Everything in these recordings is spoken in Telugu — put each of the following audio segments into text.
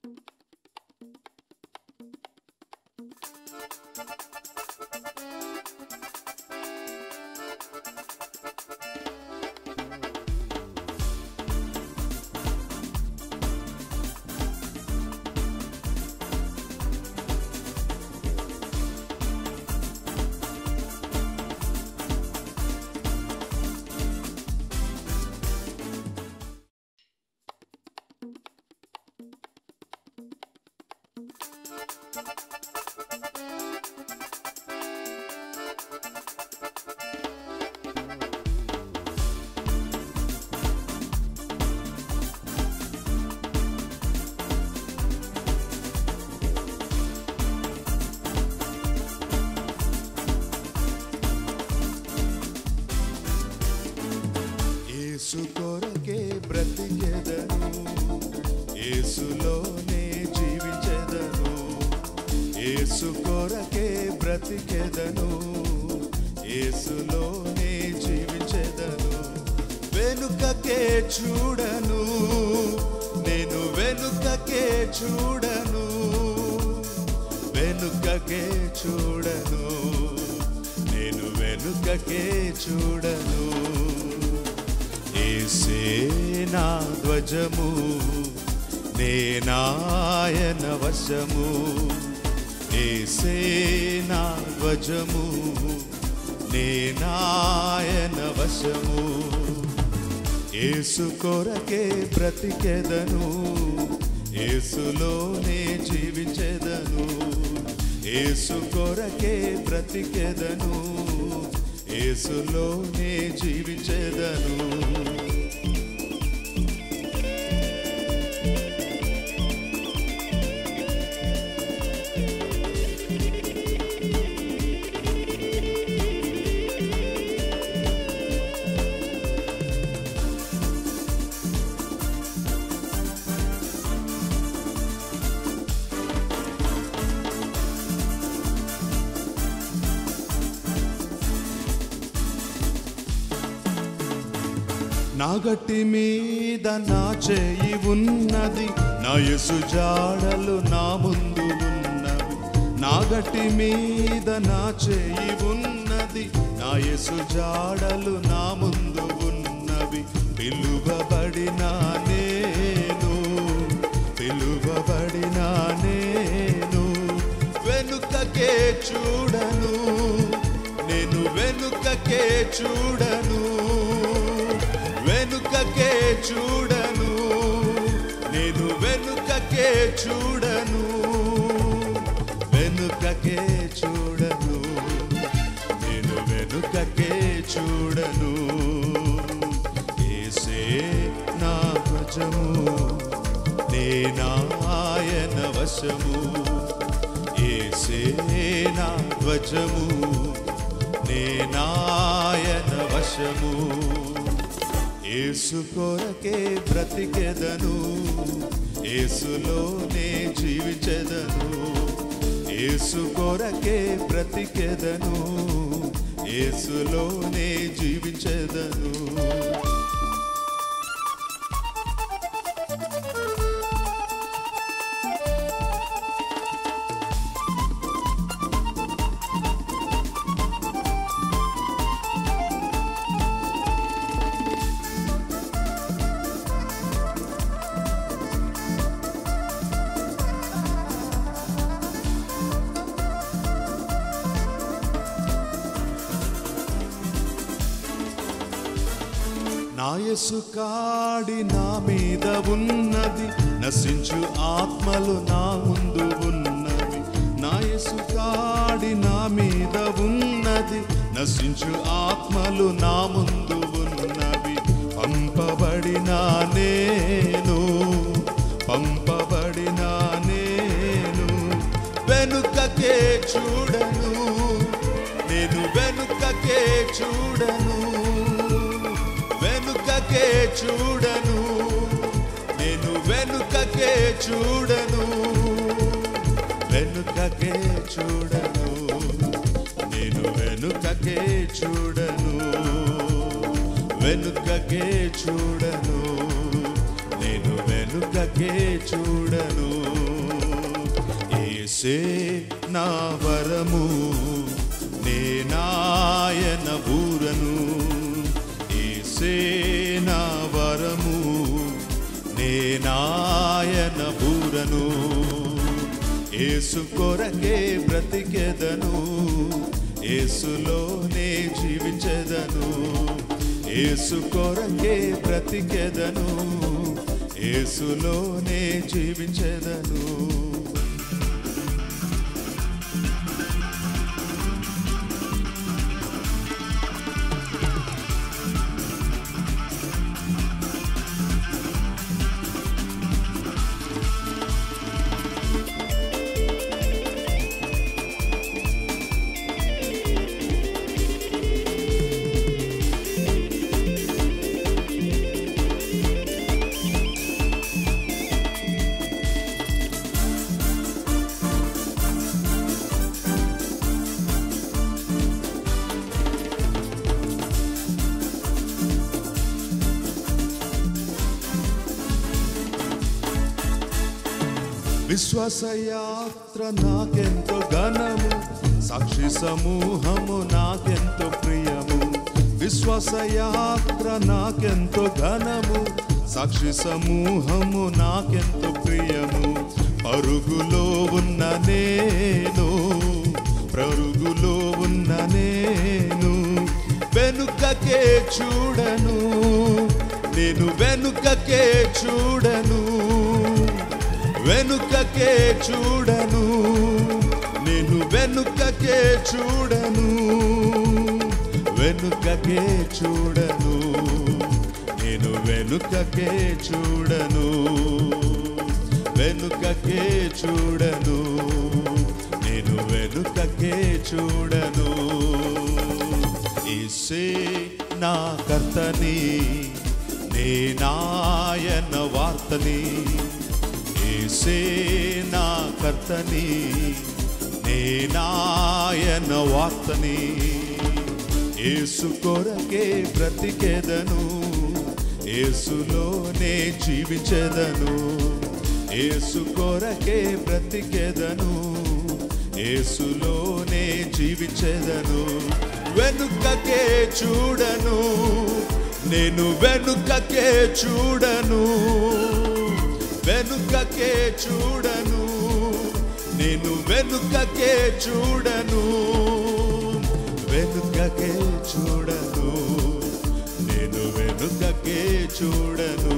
యేసు కొరకే బ్రతికెదను యేసులోనే జీవించెదను యేసు కొరకే బ్రతికెదను యేసులోనే జీవించెదను వెనుకకే చూడను నేను వెనుకకే చూడను వెనుకకే చూడను నేను వెనుకకే చూడను ఏసే నా ధ్వజము నేనాయన వశము ఏసే నా ధ్వజము నేనాయన వశము ఏసు కొరకే బ్రతికెదను ఏసులోనే జీవించెదను ఏసు కొరకే బ్రతికెదను ఏసులోనే జీవించెదను నా గట్టి మీద నా చేయి ఉన్నది నా యసు జాడలు నా ముందు ఉన్నవి నా గట్టి మీద నా చేయి ఉన్నది నా యసు జాడలు నా ముందు ఉన్నవి పిలువబడిన నేను పిలువబడిన నేను వెనుకకే చూడను నేను వెనుకకే చూడను వెనుకకే చూడను నేను వెనుకకే చూడను వెనుకకే చూడను నేను వెనుకకే చూడను ఏసే నా ధ్వజము నేనాయన వశము ఏసే నా ధ్వజము నేనాయన వశము ఏసు కొరకే బ్రతికెదను ఏసులోనే జీవించెదను ఏసు కొరకే బ్రతికెదను ఏసులోనే జీవించెదను నాయసు కాడి నా మీద ఉన్నది నశించు ఆత్మలు నా ముందు ఉన్నవి నాయసు కాడి నా మీద ఉన్నది నశించు ఆత్మలు నా ముందు ఉన్నవి పంపబడిన నేను పంపబడిన నేను వెనుకకే చూడను నేను వెనుకకే చూడను వెనుకకే చూడను నేను వెనుకకే చూడను వెనుకకే చూడను నేను వెనుకకే చూడను వెనుకకే చూడను నేను వెనుకకే చూడను ఏసే నా వరము నేనాయన బూరను ఏసే నా వరము నేనాయన బూరను ఏసు కొరకే బ్రతికెదను ఏసులోనే జీవించెదను ఏసు కొరకే బ్రతికెదను ఏసులోనే జీవించెదను విశ్వాసయాత్ర నాకెంతో ఘనము సాక్షి సమూహము నాకెంతో ప్రియము విశ్వాసయాత్ర నాకెంతో ఘనము సాక్షి సమూహము నాకెంతో ప్రియము పరుగులో ఉన్న నేను పరుగులో ఉన్న నేను వెనుకకే చూడను నేను వెనుకకే చూడను వెనుకకే చూడను నేను వెనుకకే చూడను వెనుకకే చూడను నేను వెనుకకే చూడను వెనుకకే చూడను నేను వెనుకకే చూడను ఈసే నా కర్తని నేనాయన వార్తని ఏసే నా కర్తని నేనాయన వార్తని ఏసు కొరకే బ్రతికెదను ఏసులోనే జీవించెదను ఏసు కొరకే బ్రతికెదను ఏసులోనే జీవించెదను వెనుకకే చూడను నేను వెనుకకే చూడను వెనుకకే చూడను నేను వెనుకకే చూడను వెనుకకే చూడను నేను వెనుకకే చూడను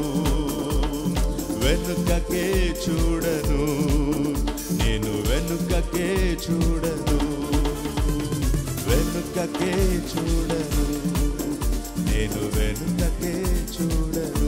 వెనుకకే చూడను నేను వెనుకకే చూడను వెనుకకే చూడను నేను వెనుకకే చూడను